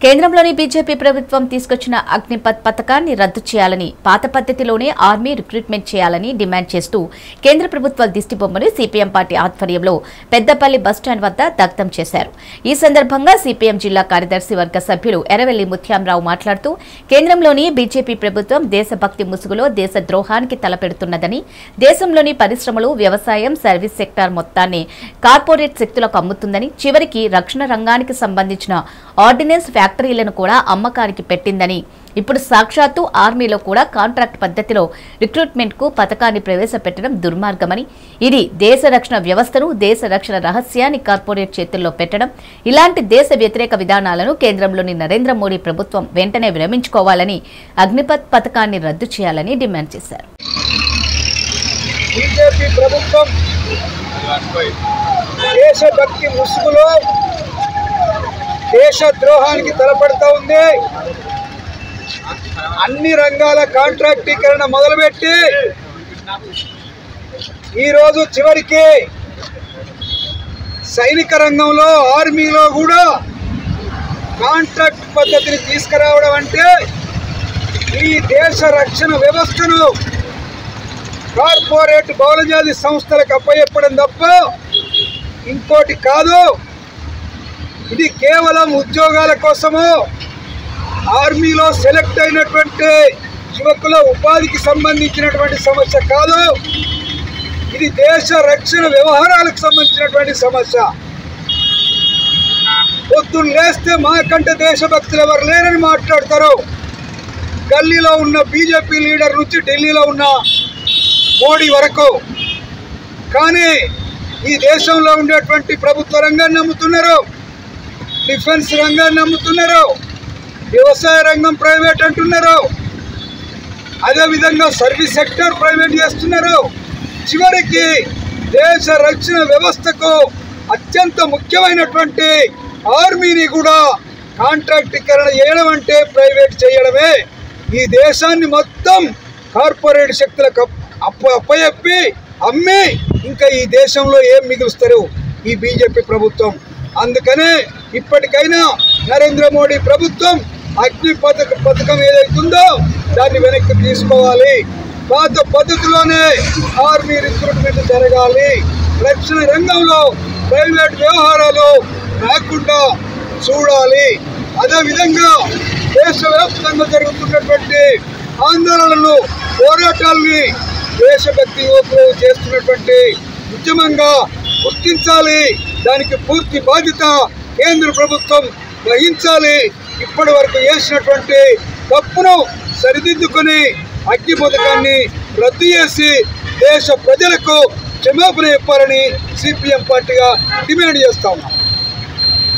కేంద్రంలోని బీజేపీ ప్రభుత్వం తీసుకొచ్చిన అగ్నిపథ్ పథకాన్ని రద్దు చేయాలని పాత పద్ధతిలోనే ఆర్మీ రిక్రూట్మెంట్ చేయాలని డిమాండ్ చేస్తూ కేంద్ర ప్రభుత్వ దిష్టిబొమ్మను సిపిఎం పార్టీ ఆధ్వర్యంలో పెద్దపల్లి బస్టాండ్ వద్ద దగ్ధం చేశారు ఈ సందర్భంగా సిపిఎం జిల్లా కార్యదర్శి వర్గ సభ్యులు ఎర్రవెల్లి ముత్యాంరావు మాట్లాడుతూ కేంద్రంలోని బీజేపీ ప్రభుత్వం దేశభక్తి ముసుగులో దేశ ద్రోహానికి తలపెడుతున్నదని దేశంలోని పరిశ్రమలు వ్యవసాయం సర్వీస్ సెక్టార్ మొత్తాన్ని కార్పొరేట్ శక్తులకు అమ్ముతుందని చివరికి రక్షణ రంగానికి సంబంధించిన ఆర్డినెన్స్ ఫ్యాక్టరీలను కూడా అమ్మకానికి పెట్టిందని ఇప్పుడు సాక్షాత్తు ఆర్మీలో కూడా కాంట్రాక్ట్ పద్ధతిలో రిక్రూట్మెంట్ కు పథకాన్ని ప్రవేశపెట్టడం దుర్మార్గమని ఇది దేశ రక్షణ వ్యవస్థను దేశ రక్షణ రహస్యాన్ని కార్పొరేట్ చేతుల్లో పెట్టడం ఇలాంటి దేశ వ్యతిరేక విధానాలను కేంద్రంలోని నరేంద్ర మోడీ ప్రభుత్వం వెంటనే విరమించుకోవాలని అగ్నిపథ్ పథకాన్ని రద్దు చేయాలని డిమాండ్ చేశారు బీజేపీ ప్రభుత్వం దేశభక్తి ముసుగులో దేశ ద్రోహానికి తలపడుతూ ఉంది అన్ని రంగాల కాంట్రాక్టీకరణ మొదలుపెట్టి ఈరోజు చివరికి సైనిక రంగంలో ఆర్మీలో కూడా కాంట్రాక్ట్ పద్ధతిని తీసుకురావడం అంటే ఈ దేశ రక్షణ వ్యవస్థను కార్పొరేట్ బహుళజాతి సంస్థలకు అప్పచెప్పడం తప్ప ఇంకోటి కాదు ఇది కేవలం ఉద్యోగాల కోసము ఆర్మీలో సెలెక్ట్ అయినటువంటి యువకుల ఉపాధికి సంబంధించినటువంటి సమస్య కాదు ఇది దేశ రక్షణ వ్యవహారాలకు సంబంధించినటువంటి సమస్య పొద్దున్న లేస్తే మాకంటే దేశభక్తులు ఎవరు లేరని మాట్లాడతారు గల్లీలో ఉన్న బీజేపీ లీడర్ నుంచి ఢిల్లీలో ఉన్న మోడీ వరకు కానీ ఈ దేశంలో ఉండేటువంటి ప్రభుత్వ రంగాన్ని నమ్ముతున్నారు డిఫెన్స్ రంగాన్ని నమ్ముతున్నారు వ్యవసాయ రంగం ప్రైవేట్ అంటున్నారు అదేవిధంగా సర్వీస్ సెక్టర్ ప్రైవేట్ చేస్తున్నారు చివరికి దేశ రక్షణ వ్యవస్థకు అత్యంత ముఖ్యమైనటువంటి ఆర్మీని కూడా కాంట్రాక్టీకరణ చేయడం అంటే ప్రైవేట్ చేయడమే ఈ దేశాన్ని మొత్తం కార్పొరేట్ శక్తులకు అప్- అప్ప అప్పచెప్పి అమ్మి ఇంకా ఈ దేశంలో ఏం మిగులుస్తారు ఈ బీజేపీ ప్రభుత్వం అందుకనే ఇప్పటికైనా నరేంద్ర మోడీ ప్రభుత్వం అగ్ని పథక పథకం ఏదైతుందో దాన్ని వెనక్కి తీసుకోవాలి పాత పద్ధతిలోనే ఆర్మీ రిక్రూట్మెంట్ జరగాలి రక్షణ రంగంలో ప్రైవేట్ వ్యవహారాలు రాకుండా చూడాలి అదేవిధంగా దేశవ్యాప్తంగా జరుగుతున్నటువంటి ఆందోళనలు పోరాటాలని దేశభక్తి యువకులు చేస్తున్నటువంటి ఉద్యమంగా గుర్తించాలి దానికి పూర్తి బాధ్యత కేంద్ర ప్రభుత్వం వహించాలి ఇప్పటి వరకు చేసినటువంటి తప్పును సరిదిద్దుకొని అగ్ని పథకాన్ని రద్దు చేసి దేశ ప్రజలకు క్షమాపణ చెప్పాలని సిపిఎం పార్టీగా డిమాండ్ చేస్తా ఉన్నాం